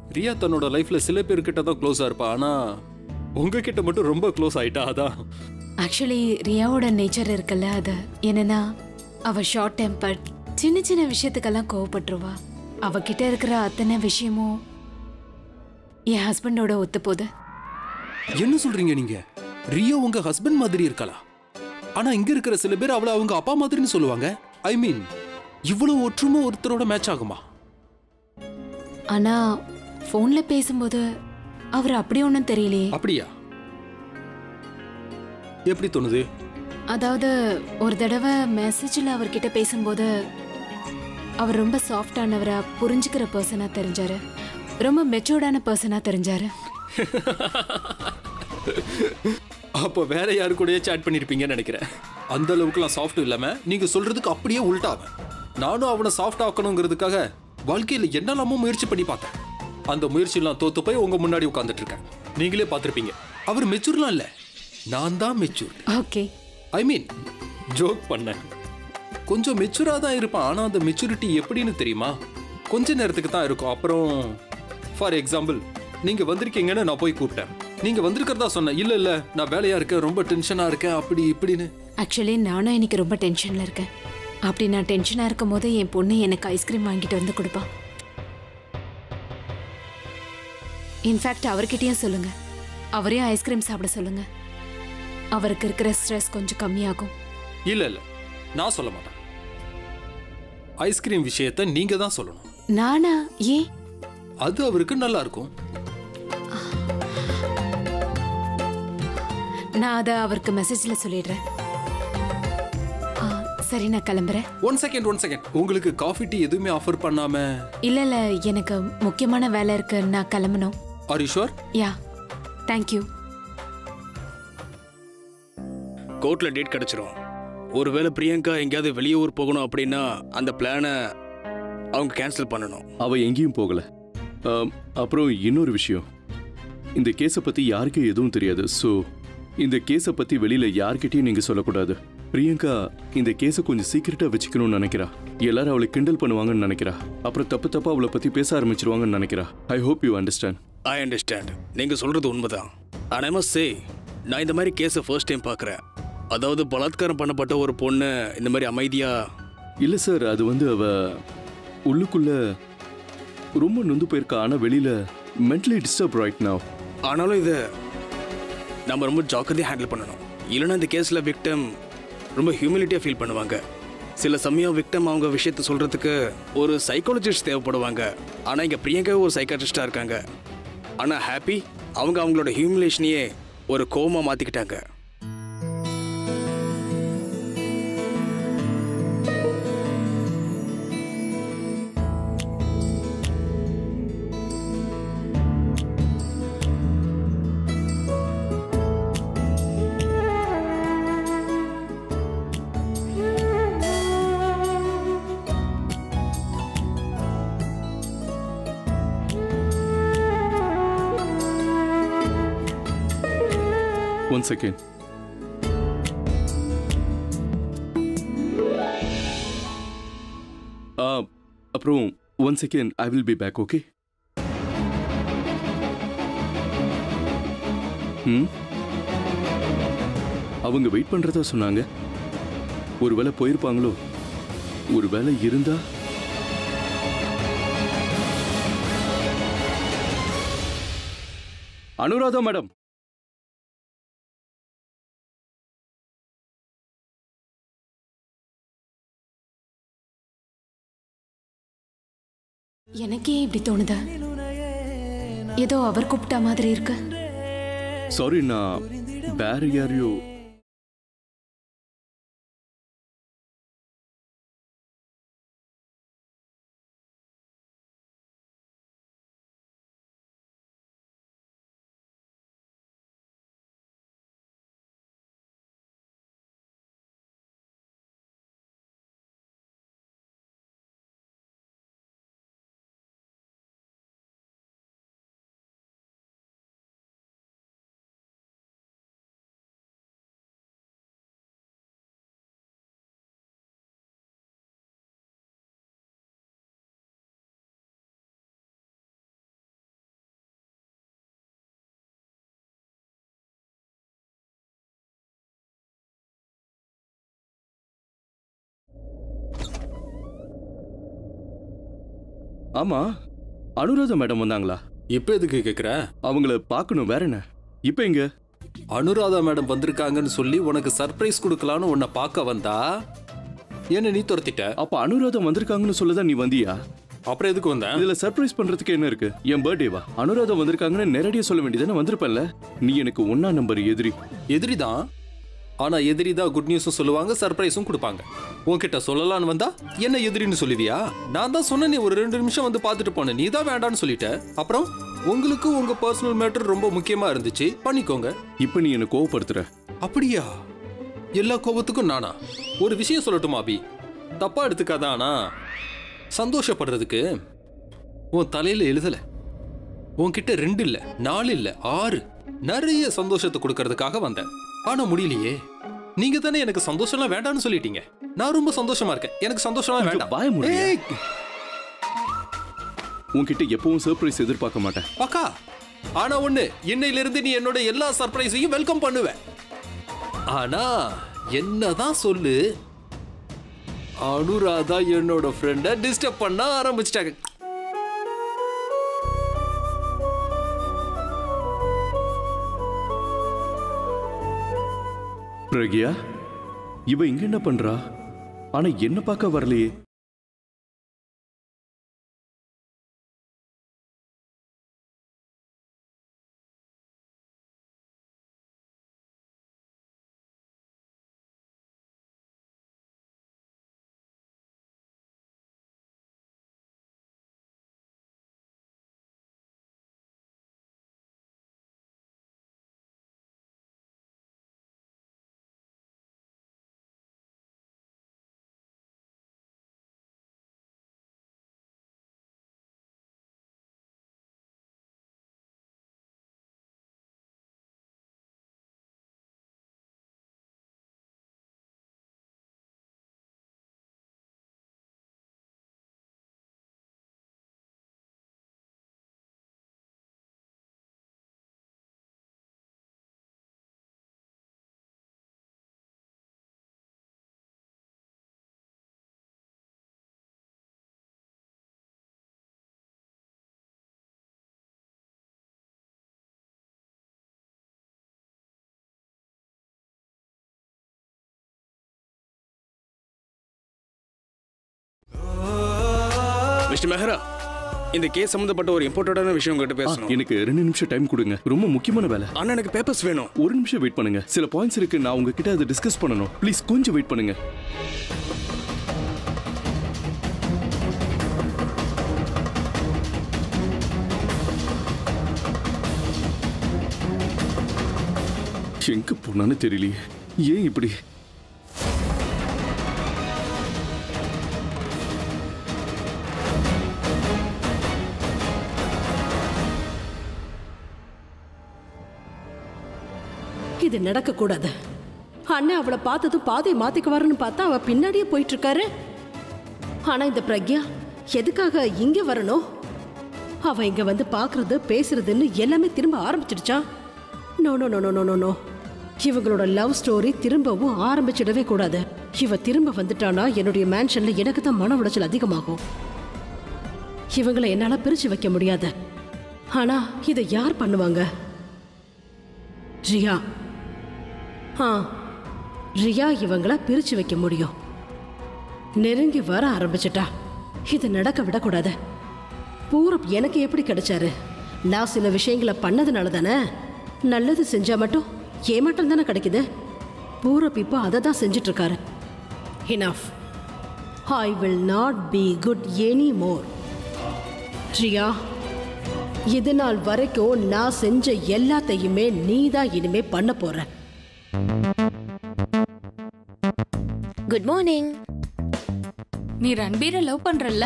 ரியா தன்னோட லைஃப்ல சில பேர்கிட்ட தான் க்ளோஸா இருப்பா ஆனா உங்ககிட்ட மட்டும் ரொம்ப க்ளோஸ் ஆயிட்டா அதான் ஆக்சுவலி ரியாவோட நேச்சர் இருக்குல்ல அது என்னன்னா அவ ஷார்ட் டெம்பர்ட் சின்ன சின்ன விஷயத்துக்கெல்லாம் கோவப்பட்டுருவா அவகிட்ட இருக்கிற அத்தனை விஷயமும் என் ஹஸ்பண்டோட ஒத்து போகுது என்ன சொல்றீங்க நீங்க ரியோ உங்க ஹஸ்பண்ட் மாதிரி இருக்கலாம் ஆனா இங்க இருக்கிற சில பேர் அவளை அவங்க அப்பா மாதிரின்னு சொல்லுவாங்க ஐ மீன் இவ்வளவு ஒற்றுமை ஒருத்தரோட மேட்ச் ஆகுமா ஆனா ஃபோன்ல பேசும்போது அவர் அப்படி ஒன்றும் தெரியலையே அப்படியா எப்படி தோணுது அதாவது ஒரு தடவை மெசேஜில் அவர்கிட்ட பேசும்போது அவர் ரொம்ப சாஃப்டானவரா புரிஞ்சுக்கிற பர்சனா தெரிஞ்சாரு ரொம்ப மெச்சூர்டான பர்சனா தெரிஞ்சாரு அப்போ வேற யாரு கூடயே சேட் பண்ணிருப்பீங்கன்னு நினைக்கிறேன் அந்த அளவுக்குலாம் சாஃப்ட் இல்லாம நீங்க சொல்றதுக்கு அப்படியே உள்டாவன் நானும் அவனை சாஃப்ட் ஆக்கணுங்கிறதுக்காக வாழ்க்கையில என்னெல்லாமோ முயற்சி பண்ணி பார்த்தேன் அந்த முயற்சியெல்லாம் தோத்து போய் உங்க முன்னாடி உட்காந்துட்டு இருக்கேன் நீங்களே பார்த்திருப்பீங்க அவர் மெச்சூர்லாம் இல்ல நான் தான் mature okay I mean joke பண்ணேன் கொஞ்சம் மெச்சூரா தான் இருப்பான் ஆனா அந்த மெச்சூரிட்டி எப்படின்னு தெரியுமா கொஞ்ச நேரத்துக்கு தான் இருக்கும் அப்புறம் ஃபார் எக்ஸாம்பிள் நீங்க வந்திருக்கீங்கன்னு நான் போய் கூப்பிட்டேன் நீங்க வந்திருக்கிறதா சொன்னேன் இல்ல இல்ல நான் வேலையா இருக்கேன் ரொம்ப டென்ஷனா இருக்கேன் அப்படி இப்படின்னு ஆக்சுவலி நானும் இன்னைக்கு ரொம்ப டென்ஷன்ல இருக்கேன் அப்படி நான் டென்ஷனா இருக்கும் போது என் பொண்ணு எனக்கு ஐஸ்கிரீம் வாங்கிட்டு வந்து கொடுப்பா இன்ஃபேக்ட் அவர்கிட்டயும் சொல்லுங்க அவரையும் ஐஸ்கிரீம் சாப்பிட சொல்லுங்க அவருக்கு இருக்கிற ஸ்ட்ரெஸ் கொஞ்சம் கம்மியாகும் இல்ல இல்ல நான் சொல்ல மாட்டேன் ஐஸ்கிரீம் விஷயத்த நீங்க தான் சொல்லணும் நானா ஏன் அது அவருக்கு நல்லா இருக்கும் நான் அதை அவருக்கு மெசேஜ்ல சொல்லிடுறேன் ஆ, சரி நான் கிளம்புறேன் ஒன் செகண்ட் ஒன் செகண்ட் உங்களுக்கு காஃபி டீ எதுவுமே ஆஃபர் பண்ணாம இல்ல இல்ல எனக்கு முக்கியமான வேலை இருக்கு நான் கிளம்பணும் are you sure yeah thank you கோர்ட்ல டேட் கிடைச்சிரும் ஒருவேளை பிரியங்கா எங்கேயாவது வெளியே ஊர் போகணும் அப்படின்னா அந்த பிளானை அவங்க கேன்சல் பண்ணணும் அவ எங்கேயும் போகல ஆம், அப்புறம் இன்னொரு விஷயம் இந்த கேஸை பத்தி யாருக்கும் எதுவும் தெரியாது ஸோ இந்த கேஸை பத்தி வெளியில யார்கிட்டயும் நீங்க சொல்லக்கூடாது பிரியங்கா இந்த கேஸை கொஞ்சம் சீக்கிரட்டா வச்சுக்கணும்னு நினைக்கிறா எல்லாரும் அவளை கிண்டல் பண்ணுவாங்கன்னு நினைக்கிறா அப்புறம் தப்பு தப்பா அவளை பத்தி பேச ஆரம்பிச்சிருவாங்கன்னு நினைக்கிறா I hope you understand I understand நீங்க சொல்றது உண்மைதான் ஆனால் சே நான் இந்த மாதிரி கேஸை ஃபர்ஸ்ட் டைம் பார்க்குறேன் அதாவது பலாத்காரம் பண்ணப்பட்ட ஒரு பொண்ணு இந்த மாதிரி அமைதியா இல்ல சார் அது வந்து அவ உள்ளுக்குள்ள ரொம்ப நொந்து போயிருக்கா ஆனா வெளியில மென்டலி டிஸ்டர்ப் ரைட் now ஆனாலும் இதை நம்ம ரொம்ப ஜாக்கிரதையாக ஹேண்டில் பண்ணணும் இல்லைன்னா இந்த கேஸில் விக்டம் ரொம்ப ஹியூமிலிட்டியாக ஃபீல் பண்ணுவாங்க சில சமயம் விக்டம் அவங்க விஷயத்த சொல்கிறதுக்கு ஒரு சைக்காலஜிஸ்ட் தேவைப்படுவாங்க ஆனால் இங்கே பிரியங்கா ஒரு சைக்காட்ரிஸ்டாக இருக்காங்க ஆனால் ஹாப்பி அவங்க அவங்களோட ஹியூமிலேஷனையே ஒரு கோமா மாற்றிக்கிட்டாங்க ஒன் செகண்ட் அப்புறம் one second I will be back okay ம் அவங்க வெயிட் பண்றதா சொன்னாங்க ஒருவேளை போயிருப்பாங்களோ ஒருவேளை இருந்தா அனுராதா மேடம் எனக்கே இப்படி தோணுதா ஏதோ அவர் கூப்பிட்ட மாதிரி இருக்கு சாரி நான் வேற யாரையோ ஆமா அனுராதா மேடம் வந்தாங்களா இப்போ எதுக்கு கேட்குற அவங்கள பார்க்கணும் வேற என்ன இப்போ எங்க அனுராதா மேடம் வந்திருக்காங்கன்னு சொல்லி உனக்கு சர்ப்ரைஸ் கொடுக்கலான்னு உன்னை பார்க்க வந்தா என்ன நீ துரத்திட்ட அப்ப அனுராதா வந்திருக்காங்கன்னு சொல்லதான் நீ வந்தியா அப்புறம் எதுக்கு வந்தேன் இதுல சர்ப்ரைஸ் பண்றதுக்கு என்ன இருக்கு என் பர்த்டேவா அனுராதா வந்திருக்காங்கன்னு நேரடியா சொல்ல வேண்டியதானே வந்திருப்பேன்ல நீ எனக்கு ஒன்னா நம்பர் எதிரி எதிரி தான் ஆனா எதிரி தான் குட் நியூஸும் சொல்லுவாங்க சர்ப்ரைஸும் கொடுப்பாங்க உன்கிட்ட சொல்லலாம்னு வந்தா என்ன எதிரின்னு சொல்லுவியா நான் தான் சொன்னேனே ஒரு ரெண்டு நிமிஷம் வந்து பார்த்துட்டு போனேன் நீ தான் வேண்டான்னு சொல்லிட்ட அப்புறம் உங்களுக்கு உங்க பர்சனல் மேட்டர் ரொம்ப முக்கியமா இருந்துச்சு பண்ணிக்கோங்க இப்ப நீ என்ன கோவப்படுத்துற அப்படியா எல்லா கோபத்துக்கும் நானா ஒரு விஷயம் சொல்லட்டுமா அபி தப்பா எடுத்துக்காத ஆனா சந்தோஷப்படுறதுக்கு உன் தலையில எழுதல உன்கிட்ட ரெண்டு இல்ல நாலு இல்ல ஆறு நிறைய சந்தோஷத்தை கொடுக்கறதுக்காக வந்தேன் ஆனா முடியலையே நீங்க தானே எனக்கு சந்தோஷம்லாம் வேண்டாம்னு சொல்லிட்டீங்க நான் ரொம்ப சந்தோஷமா இருக்கேன் எனக்கு சந்தோஷம்லாம் கொஞ்சம் வேண்டாம் வாய மூடுறியா? ஏய், உன்கிட்ட எப்பவும் சர்ப்ரைஸ் எதிர்பார்க்க மாட்டேன் அக்கா ஆனா ஒண்ணு இன்னையில இருந்து நீ என்னோட எல்லா சர்ப்ரைஸையும் வெல்கம் பண்ணுவ ஆனா என்னதான் சொல்லு அனுராதா என்னோட ஃப்ரெண்ட டிஸ்டர்ப் பண்ண ஆரம்பிச்சிட்டாங்க பிரக்யா இவ இங்க என்ன பண்றா ஆனா என்ன பார்க்க வரலையே மிஸ்டர் மெஹரா இந்த கேஸ் சம்மந்தப்பட்ட ஒரு இம்பார்ட்டண்டான விஷயம் உங்ககிட்ட ஆ, பேசணும் எனக்கு ரெண்டு நிமிஷம் டைம் கொடுங்க ரொம்ப முக்கியமான வேலை ஆனா எனக்கு பேப்பர்ஸ் வேணும் ஒரு நிமிஷம் வெயிட் பண்ணுங்க சில பாயிண்ட்ஸ் இருக்கு நான் உங்ககிட்ட அதை டிஸ்கஸ் பண்ணணும் ப்ளீஸ் கொஞ்சம் வெயிட் பண்ணுங்க எங்க போனான்னு தெரியலையே ஏன் இப்படி இது நடக்க கூடாது அண்ணன் அவளை பார்த்ததும் பாதையை மாத்திக்குவாருன்னு பார்த்தா அவ பின்னாடியே போயிட்டு இருக்காரு ஆனா இந்த பிரக்யா எதுக்காக இங்க வரணும் அவ இங்க வந்து பாக்குறது பேசுறதுன்னு எல்லாமே திரும்ப ஆரம்பிச்சிடுச்சா no no no no no no no இவங்களோட லவ் ஸ்டோரி திரும்பவும் ஆரம்பிச்சிடவே கூடாது இவ திரும்ப வந்துட்டானா என்னுடைய மேன்ஷன்ல எனக்கு தான் மன உளைச்சல் அதிகமாகும் இவங்களை என்னால பிரிச்சு வைக்க முடியாது ஆனா இதை யார் பண்ணுவாங்க ரியா ஆ ரியா இவங்கள பிரிச்சு வைக்க முடியும் நெருங்கி வர ஆரம்பிச்சிட்டா இது நடக்க விடக்கூடாது பூரப் எனக்கு எப்படி கிடைச்சாரு நான் சில விஷயங்களை பண்ணதுனால தானே நல்லது செஞ்சா மட்டும் ஏமாற்றம் தானே கிடைக்குது பூரப் இப்போ அதை தான் செஞ்சுட்டு இருக்காரு enough I will not be good any more Riya இது நாள் வரைக்கும் நான் செஞ்ச எல்லாத்தையுமே நீ தான் இனிமே பண்ண போற குட் மார்னிங் நீ ரன்பீரை லவ் பண்றல்ல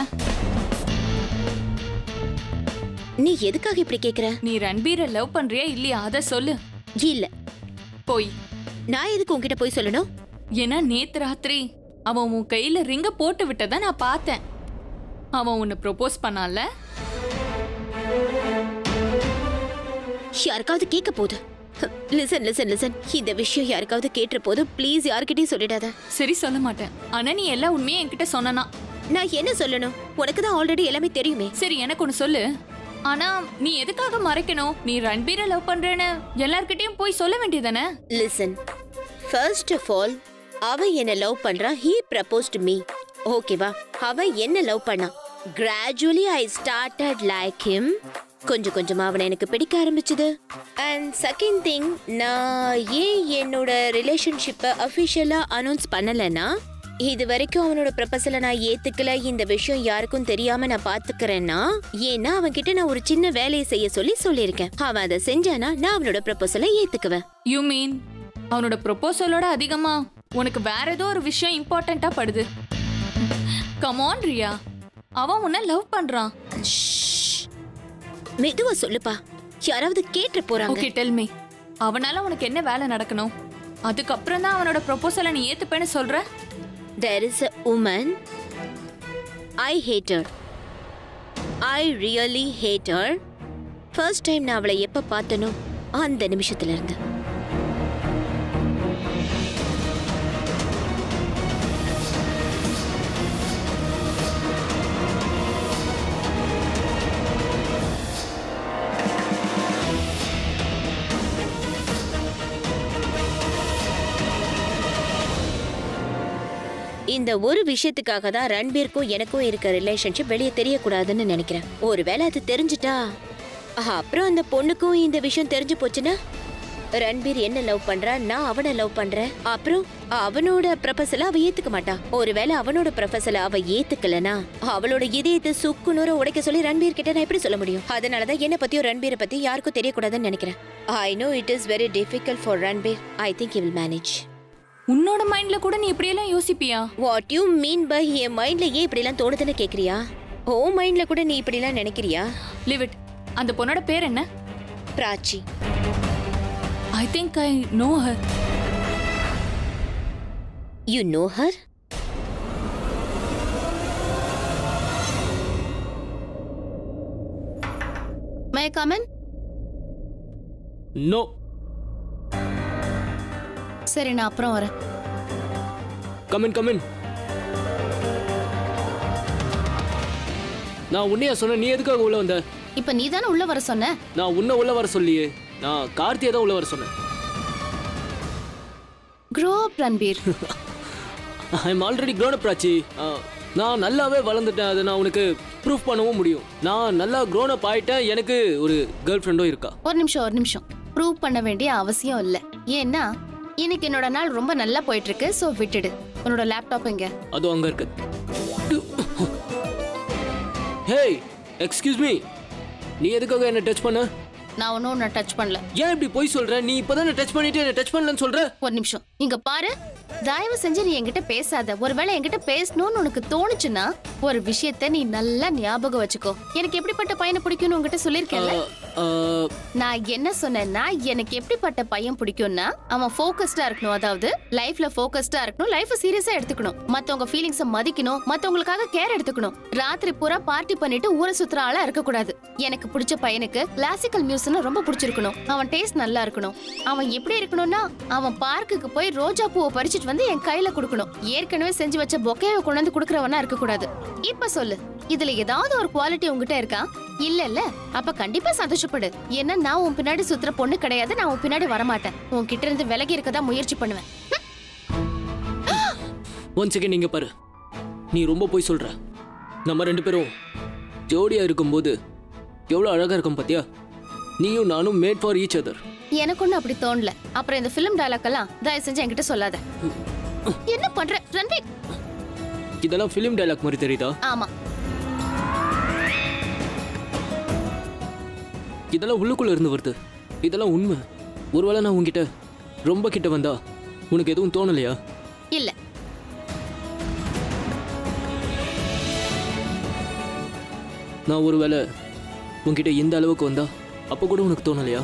நீ எதுக்காக இப்படி கேக்குற நீ ரன்பீரை லவ் பண்றியா இல்லையா அத சொல்லு இல்ல போய் நான் எதுக்கு உன்கிட்ட போய் சொல்லணும் ஏன்னா நேத்து ராத்திரி அவன் உன் கையில ரிங்க போட்டு விட்டதை நான் பார்த்தேன் அவன் உன்னை ப்ரொபோஸ் பண்ணால யாருக்காவது கேட்க போகுது லிசன் லிசன் லிசன் இந்த விஷயம் யாருக்காவது கேட்டுற போது ப்ளீஸ் யார்கிட்டயும் சொல்லிடாத சரி சொல்ல மாட்டேன் ஆனா நீ எல்லா உண்மையும் என்கிட்ட சொன்னனா நான் என்ன சொல்லணும் உனக்கு தான் ஆல்ரெடி எல்லாமே தெரியுமே சரி எனக்கு ஒன்று சொல்லு ஆனா நீ எதுக்காக மறைக்கணும் நீ ரன்பீரை லவ் பண்றேன்னு எல்லார்கிட்டயும் போய் சொல்ல வேண்டியதானே லிசன் ஃபர்ஸ்ட் ஆஃப் ஆல் அவ என்ன லவ் பண்றா ஹீ ப்ரப்போஸ்ட் மீ ஓகேவா அவ என்ன லவ் பண்ணா gradually I started like him கொஞ்சம் கொஞ்சமா அவனை எனக்கு பிடிக்க ஆரம்பிச்சது அண்ட் செகண்ட் திங் நான் ஏன் என்னோட ரிலேஷன்ஷிப்பை அஃபிஷியலா அனௌன்ஸ் பண்ணலைன்னா இது வரைக்கும் அவனோட ப்ரப்பசலை நான் ஏத்துக்கல இந்த விஷயம் யாருக்கும் தெரியாம நான் பாத்துக்கிறேன்னா ஏன்னா அவன் கிட்ட நான் ஒரு சின்ன வேலையை செய்ய சொல்லி சொல்லியிருக்கேன் அவன் அதை செஞ்சானா நான் அவனோட ப்ரப்பசலை ஏத்துக்குவேன் யூ மீன் அவனோட ப்ரொபோசலோட அதிகமா உனக்கு வேற ஏதோ ஒரு விஷயம் இம்பார்ட்டண்டா படுது கமான் ரியா அவன் உன்னை லவ் பண்றான் மெதுவா சொல்லுப்பா யாராவது கேட்டு போறாங்க ஓகே டெல் மீ அவனால உனக்கு என்ன வேலை நடக்கணும் அதுக்கப்புறம் தான் அவனோட ப்ரொபோசலை நீ ஏத்துப்பேன்னு சொல்ற there is a woman I hate her I really hate her first time நான் அவளை எப்ப பார்த்தனோ அந்த நிமிஷத்துல இருந்து இந்த ஒரு விஷயத்துக்காக தான் ரன்பீருக்கும் எனக்கும் இருக்க ரிலேஷன்ஷிப் வெளியே தெரியக்கூடாதுன்னு நினைக்கிறேன் ஒருவேளை அது தெரிஞ்சிட்டா அப்புறம் அந்த பொண்ணுக்கும் இந்த விஷயம் தெரிஞ்சு போச்சுன்னா ரன்பீர் என்ன லவ் பண்றா நான் அவனை லவ் பண்றேன் அப்புறம் அவனோட ப்ரொபசல அவ ஏத்துக்க மாட்டா ஒருவேளை அவனோட ப்ரொபசல அவ ஏத்துக்கலனா அவளோட இதயத்தை சுக்கு நூற உடைக்க சொல்லி ரன்பீர் கிட்ட நான் எப்படி சொல்ல முடியும் அதனாலதான் என்ன பத்தியும் ரன்பீரை பத்தி யாருக்கும் தெரியக்கூடாதுன்னு நினைக்கிறேன் I know it is very difficult for Ranbir I think will manage உன்னோட மைண்ட்ல கூட நீ இப்படியெல்லாம் யோசிப்பியா வாட் யூ மீன் பை என் மைண்ட்ல ஏன் இப்படிலாம் தோணுதுன்னு கேக்குறியா ஓ மைண்ட்ல கூட நீ இப்படிலாம் நினைக்கிறியா லிவ் இட் அந்த பொண்ணோட பேர் என்ன Prachi I think I know her you know her மே கமன் நோ சரி நான் அப்புறம் வரேன் கமின் கமின் நான் உன்னையா சொன்னேன் நீ எதுக்காக உள்ள வந்த இப்ப நீ தானே உள்ள வர சொன்ன நான் உன்னை உள்ள வர சொல்லியே நான் கார்த்தியை தான் உள்ள வர சொன்னேன் grow up Ranbir I am already grown up ஆச்சு ஆ, நான் நல்லாவே வளர்ந்துட்டேன் அதை நான் உனக்கு ப்ரூஃப் பண்ணவும் முடியும் நான் நல்லா க்ரோன் அப் ஆயிட்டேன் எனக்கு ஒரு கேர்ள் ஃப்ரெண்டும் இருக்கா ஒரு நிமிஷம் ஒரு நிமிஷம் ப்ரூவ் பண்ண வேண்டிய அவசியம் இல்ல ஏன்னா இன்னைக்கு என்னோட நாள் ரொம்ப நல்லா போயிட்டு இருக்கு சோ விட்டுடு உன்னோட லேப்டாப் எங்க அதுவும் அங்க இருக்கு ஹேய் எக்ஸ்கியூஸ் மீ நீ எதுக்காக என்ன டச் பண்ண நான் ஒன்னும் உன்னை டச் பண்ணல ஏன் இப்படி போய் சொல்ற நீ இப்பதான் டச் பண்ணிட்டு என்ன டச் பண்ணலன்னு சொல்ற ஒரு நிமிஷம் இங்க பாரு தயவு செஞ்சு நீ என்கிட்ட பேசாத ஒருவேளை என்கிட்ட பேசணும்னு உனக்கு தோணுச்சுன்னா ஒரு விஷயத்த நீ நல்லா ஞாபகம் வச்சுக்கோ எனக்கு எப்படிப்பட்ட பையனை பிடிக்கும்னு உன்கிட்ட சொல்லியிருக்கேன்ல ஆ, நான் என்ன சொன்னேன்னா எனக்கு எப்படிப்பட்ட பையன் பிடிக்கும்னா அவன் ஃபோக்கஸ்டா இருக்கணும் அதாவது லைஃப்ல ஃபோக்கஸ்டா இருக்கணும் லைஃப் சீரியஸா எடுத்துக்கணும் மத்தவங்க ஃபீலிங்ஸ மதிக்கணும் மத்தவங்களுக்காக கேர் எடுத்துக்கணும் ராத்திரி பூரா பார்ட்டி பண்ணிட்டு ஊரை சுத்துற ஆளா இருக்க கூடாது எனக்கு பிடிச்ச பையனுக்கு கிளாசிக்கல் மியூசிக்னா ரொம்ப பிடிச்சிருக்கணும் அவன் டேஸ்ட் நல்லா இருக்கணும் அவன் எப்படி இருக்கணும்னா அவன் பார்க்குக்கு போய் ரோஜா பூவை பறிச்சிட்டு வந்து என் கையில கொடுக்கணும் ஏற்கனவே செஞ்சு வச்ச பொக்கையை கொண்டு வந்து கொடுக்கறவனா இருக்க கூடாது இப்ப சொல்லு இதுல ஏதாவது ஒரு குவாலிட்டி உங்ககிட்ட இருக்கா இல்ல இல்ல அப்ப கண்டிப்பா சந்தோஷப்படு ஏன்னா நான் உன் பின்னாடி சுத்துற பொண்ணு கிடையாது நான் உன் பின்னாடி வரமாட்டேன் உன்கிட்ட இருந்து விலகி இருக்கதா முயற்சி பண்ணுவேன் ஒன் செகண்ட் நீங்க பாரு நீ ரொம்ப போய் சொல்ற நம்ம ரெண்டு பேரும் ஜோடியா இருக்கும்போது எவ்வளவு அழகா இருக்கும் பாத்தியா நீயும் நானும் மேட் ஃபார் ஈச் அதர் எனக்கு ஒண்ணு அப்படி தோணல அப்புறம் இந்த பிலிம் டயலாக் எல்லாம் தயவு செஞ்சு என்கிட்ட சொல்லாத என்ன பண்ற ரன்வீர் இதெல்லாம் ஃபிலிம் டைலாக் மாதிரி தெரியுதா ஆமா இதெல்லாம் உள்ளுக்குள்ள இருந்து வருது இதெல்லாம் உண்மை ஒருவேளை நான் உன்கிட்ட ரொம்ப கிட்ட வந்தா உனக்கு எதுவும் தோணலையா இல்ல நான் ஒருவேளை உன்கிட்ட இந்த அளவுக்கு வந்தா அப்போ கூட உனக்கு தோணலையா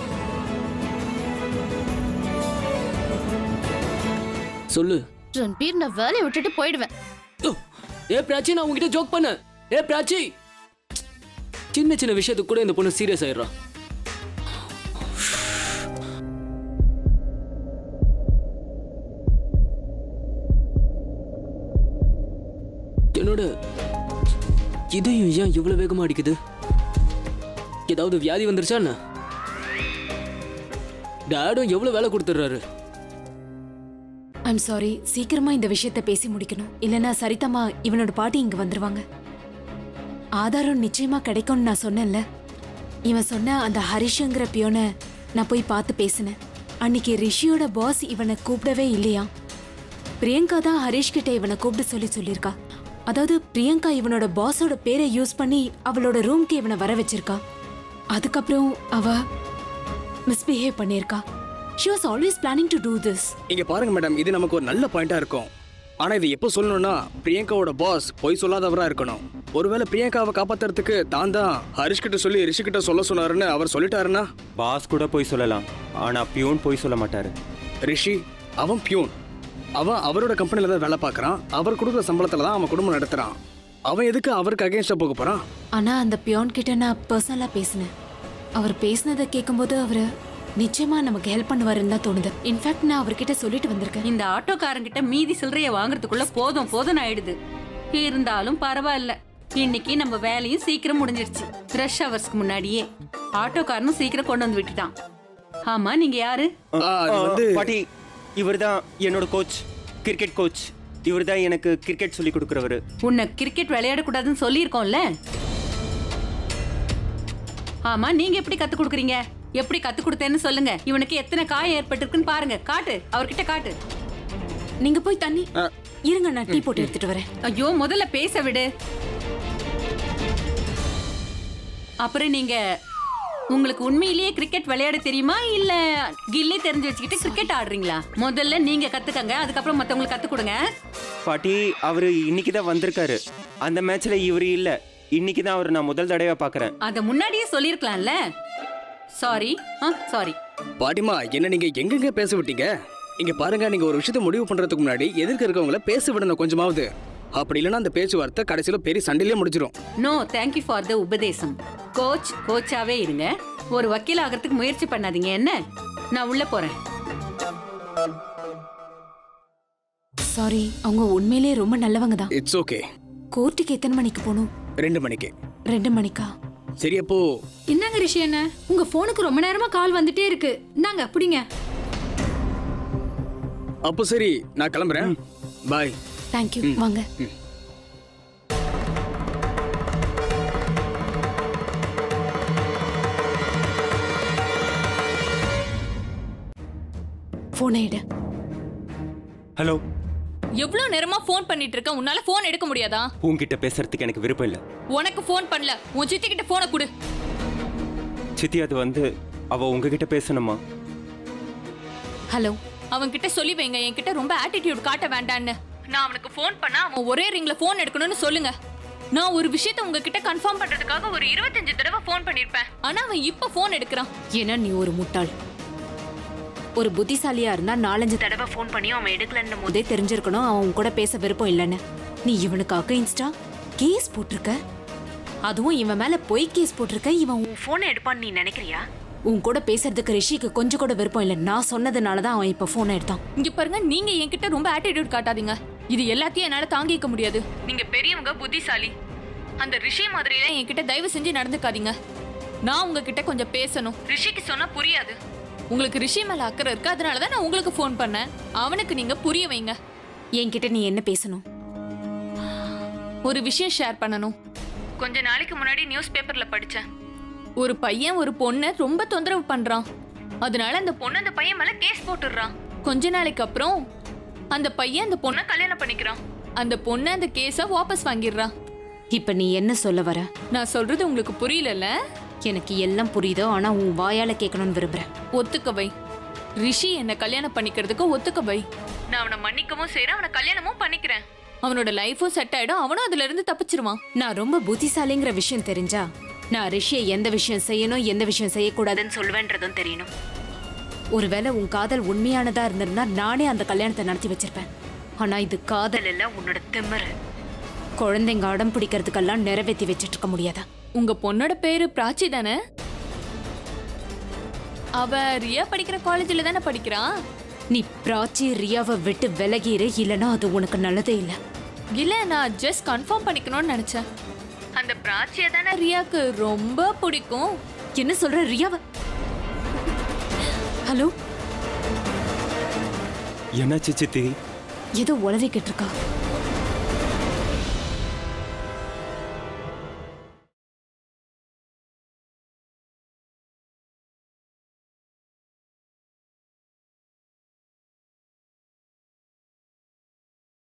சொல்லு ரன்பீர் நான் வேலையை விட்டுட்டு போயிடுவேன் ஓ, ஏ பிராச்சி நான் உன்கிட்ட ஜோக் பண்ண ஏ பிராச்சி சின்ன சின்ன விஷயத்துக்கு கூட இந்த பொண்ணு சீரியஸ் ஆயிடுறா என்னோட இதயம் ஏன் இவ்வளவு வேகமா அடிக்குது ஏதாவது வியாதி வந்துருச்சா என்ன டேடும் எவ்வளவு வேலை கொடுத்துட்றாரு ஐம் சாரி சீக்கிரமா இந்த விஷயத்த பேசி முடிக்கணும் இல்லனா சரிதமா இவனோட பாட்டி இங்க வந்துருவாங்க ஆதாரம் நிச்சயமா கிடைக்கும்னு நான் சொன்னேன்ல இவன் சொன்ன அந்த ஹரிஷங்கிற பியோனை நான் போய் பார்த்து பேசினேன் அன்னைக்கு ரிஷியோட பாஸ் இவனை கூப்பிடவே இல்லையா பிரியங்கா தான் ஹரிஷ் கிட்ட இவனை கூப்பிட சொல்லி சொல்லியிருக்கா அதாவது பிரியங்கா இவனோட பாஸோட பேரை யூஸ் பண்ணி அவளோட ரூம்க்கு இவனை வர வச்சிருக்கா அதுக்கப்புறம் அவ மிஸ்பிஹேவ் பண்ணியிருக்கா she was always planning to do this இங்க பாருங்க மேடம் இது நமக்கு ஒரு நல்ல பாயிண்டா இருக்கும் ஆனா இது எப்போ சொல்லணும்னா பிரியங்காவோட பாஸ் பொய் சொல்லாதவரா இருக்கணும் ஒருவேளை பிரியங்காவை காப்பாத்துறதுக்கு தான் தான் ஹரிஷ் கிட்ட சொல்லி ரிஷி கிட்ட சொல்ல சொன்னாருன்னு அவர் சொல்லிட்டாருன்னா பாஸ் கூட போய் சொல்லலாம் ஆனா பியூன் போய் சொல்ல மாட்டாரு ரிஷி அவன் பியூன் அவன் அவரோட கம்பெனில தான் வேலை பார்க்கறான் அவர் கொடுக்குற சம்பளத்துல தான் அவன் குடும்பம் நடத்துறான் அவன் எதுக்கு அவருக்கு அகேன்ஸ்டா போக போறான் ஆனா அந்த பியான் கிட்ட நான் பர்சனலா பேசினேன் அவர் பேசினதை கேட்கும்போது அவரு நிச்சயமா நமக்கு ஹெல்ப் பண்ணுவாருன்னு தான் தோணுது இன்ஃபேக்ட் நான் அவர்கிட்ட சொல்லிட்டு வந்திருக்கேன் இந்த ஆட்டோக்காரங்கிட்ட மீதி சில்லறைய வாங்குறதுக்குள்ள போதும் போதும் ஆயிடுது இருந்தாலும் பரவாயில்ல இன்னைக்கு நம்ம வேலையும் சீக்கிரம் முடிஞ்சிருச்சு ரஷ் ஹவர்ஸ்க்கு முன்னாடியே ஆட்டோக்காரனும் சீக்கிரம் கொண்டு வந்து விட்டுட்டான் ஆமா நீங்க யாரு ஆ, அது வந்து பாட்டி இவர் தான் என்னோட கோச் கிரிக்கெட் கோச் இவர் தான் எனக்கு கிரிக்கெட் சொல்லி கொடுக்குறவர் உன்னை கிரிக்கெட் விளையாடக்கூடாதுன்னு சொல்லியிருக்கோம்ல ஆமா நீங்க எப்படி கத்து கொடுக்குறீங்க எப்படி கத்து கொடுத்தேன்னு சொல்லுங்க இவனுக்கு எத்தனை காயம் ஏற்பட்டிருக்குன்னு பாருங்க காட்டு அவர்கிட்ட காட்டு நீங்க போய் தண்ணி இருங்க நான் டீ போட்டு எடுத்துட்டு வரேன் ஐயோ முதல்ல பேச விடு அப்புறம் நீங்க உங்களுக்கு உண்மையிலேயே கிரிக்கெட் விளையாட தெரியுமா இல்ல கில்லி தெரிஞ்சு வச்சுக்கிட்டு கிரிக்கெட் ஆடுறீங்களா முதல்ல நீங்க கத்துக்கங்க அதுக்கப்புறம் மத்தவங்களுக்கு கத்து கொடுங்க பாட்டி அவர் இன்னைக்கு தான் வந்திருக்காரு அந்த மேட்ச்ல இவர் இல்ல இன்னைக்கு தான் அவர் நான் முதல் தடவை பார்க்கறேன் அத முன்னாடியே சொல்லிருக்கலாம்ல சாரி ஆ சாரி பாட்டிமா என்ன நீங்க எங்கெங்க பேச விட்டீங்க இங்க பாருங்க நீங்க ஒரு விஷயத்த முடிவு பண்றதுக்கு முன்னாடி எதிர்க்க இருக்கவங்கள பேச விடணும் கொஞ்சமாவது அப்படி இல்லைன்னா அந்த பேச்சுவார்த்தை கடைசியில பெரிய சண்டையிலே முடிச்சிடும் நோ தேங்க்யூ ஃபார் த உபதேசம் கோச் கோச்சாவே இருங்க ஒரு வக்கீல் ஆகிறதுக்கு முயற்சி பண்ணாதீங்க என்ன நான் உள்ள போறேன் சாரி அவங்க உண்மையிலேயே ரொம்ப நல்லவங்க தான் இட்ஸ் ஓகே கோர்ட்டுக்கு எத்தனை மணிக்கு போகணும் ரெண்டு மணிக்கு ரெண்டு மணிக்கா சரி அப்போ என்னங்க ரிஷி என்ன உங்க போனுக்கு ரொம்ப நேரமா கால் வந்துட்டே இருக்கு இந்தாங்க பிடிங்க அப்போ சரி நான் கிளம்புறேன் பாய் தேங்க்யூ வாங்க போனை எடு ஹலோ எவ்வளவு நேரமா ஃபோன் பண்ணிட்டு இருக்க உன்னால ஃபோன் எடுக்க முடியாதா உன்கிட்ட பேசுறதுக்கு எனக்கு விருப்பம் இல்லை உனக்கு ஃபோன் பண்ணல உன் சித்தி கிட்ட போனை கொடு சித்தி அது வந்து அவ உங்ககிட்ட பேசணுமா ஹலோ அவன் கிட்ட சொல்லி வைங்க என்கிட்ட ரொம்ப ஆட்டிடியூட் காட்ட வேண்டான்னு நான் அவனுக்கு ஃபோன் பண்ணா அவன் ஒரே ரிங்ல ஃபோன் எடுக்கணும்னு சொல்லுங்க நான் ஒரு விஷயத்த உங்ககிட்ட கன்ஃபார்ம் பண்றதுக்காக ஒரு இருபத்தஞ்சு தடவை ஃபோன் பண்ணிருப்பேன் ஆனா அவன் இப்ப ஃபோன் எடுக்கிறான் ஏன்னா நீ ஒரு முட்டாள் ஒரு புத்திசாலியா இருந்தா நாலஞ்சு தடவை ஃபோன் பண்ணி அவன் எடுக்கலன்னும் போதே தெரிஞ்சிருக்கணும் அவன் உன் கூட பேச விருப்பம் இல்லைன்னு நீ இவனுக்கு அகைன்ஸ்டா கேஸ் போட்டிருக்க அதுவும் இவன் மேல பொய் கேஸ் போட்டிருக்க இவன் உன் போனை எடுப்பான்னு நீ நினைக்கிறியா உன் கூட பேசுறதுக்கு ரிஷிக்கு கொஞ்சம் கூட விருப்பம் இல்லை நான் சொன்னதுனால தான் அவன் இப்ப போனை எடுத்தான் இங்க பாருங்க நீங்க என்கிட்ட ரொம்ப ஆட்டிடியூட் காட்டாதீங்க இது எல்லாத்தையும் என்னால தாங்கிக்க முடியாது நீங்க பெரியவங்க புத்திசாலி அந்த ரிஷி மாதிரிலாம் என்கிட்ட தயவு செஞ்சு நடந்துக்காதீங்க நான் உங்ககிட்ட கொஞ்சம் பேசணும் ரிஷிக்கு சொன்னா புரியாது உங்களுக்கு ரிஷி மேல அக்கறை இருக்கு அதனால தான் நான் உங்களுக்கு ஃபோன் பண்ணேன் அவனுக்கு நீங்க புரிய வைங்க என்கிட்ட நீ என்ன பேசணும் ஒரு விஷயம் ஷேர் பண்ணணும் கொஞ்ச நாளைக்கு முன்னாடி நியூஸ் பேப்பர்ல படிச்சேன் ஒரு பையன் ஒரு பொண்ணை ரொம்ப தொந்தரவு பண்றான் அதனால அந்த பொண்ணு அந்த பையன் மேல கேஸ் போட்டுடுறான் கொஞ்ச நாளைக்கு அப்புறம் அந்த பையன் அந்த பொண்ணை கல்யாணம் பண்ணிக்கிறான் அந்த பொண்ணு அந்த கேஸை வாபஸ் வாங்கிடுறான் இப்ப நீ என்ன சொல்ல வர நான் சொல்றது உங்களுக்கு புரியலல்ல எனக்கு எல்லாம் புரியுதோ ஆனா உன் வாயால கேட்கணும்னு விரும்புறேன் ஒத்துக்க வை ரிஷி என்ன கல்யாணம் பண்ணிக்கிறதுக்கு ஒத்துக்க வை நான் அவனை மன்னிக்கவும் செய்றேன் அவனை கல்யாணமும் பண்ணிக்கிறேன் அவனோட லைஃபும் செட் ஆயிடும் அவனும் அதுல இருந்து தப்பிச்சிருவான் நான் ரொம்ப புத்திசாலிங்கிற விஷயம் தெரிஞ்சா நான் ரிஷியை எந்த விஷயம் செய்யணும் எந்த விஷயம் செய்யக்கூடாதுன்னு சொல்வேன்றதும் தெரியணும் ஒருவேளை உன் காதல் உண்மையானதா இருந்திருந்தா நானே அந்த கல்யாணத்தை நடத்தி வச்சிருப்பேன் ஆனா இது காதல் இல்ல உன்னோட திமிரு குழந்தைங்க அடம் பிடிக்கிறதுக்கெல்லாம் நிறைவேற்றி வச்சிட்டு இருக்க முடியாதா உங்க பொண்ணோட பேரு பிராச்சி தானே அவ ரியா படிக்கிற காலேஜ்ல தானே படிக்கிறான் நீ பிராச்சி ரியாவை விட்டு விலகிரு இல்லைன்னா அது உனக்கு நல்லதே இல்லை இல்ல நான் ஜஸ்ட் கன்ஃபார்ம் பண்ணிக்கணும்னு நினைச்சேன் அந்த அந்த பிராச்சியை தானே ரியாக்கு ரொம்ப பிடிக்கும் என்ன சொல்ற ரியாவ ஹலோ என்னாச்சு சித்தி ஏதோ உளறிக்கிட்டு இருக்கா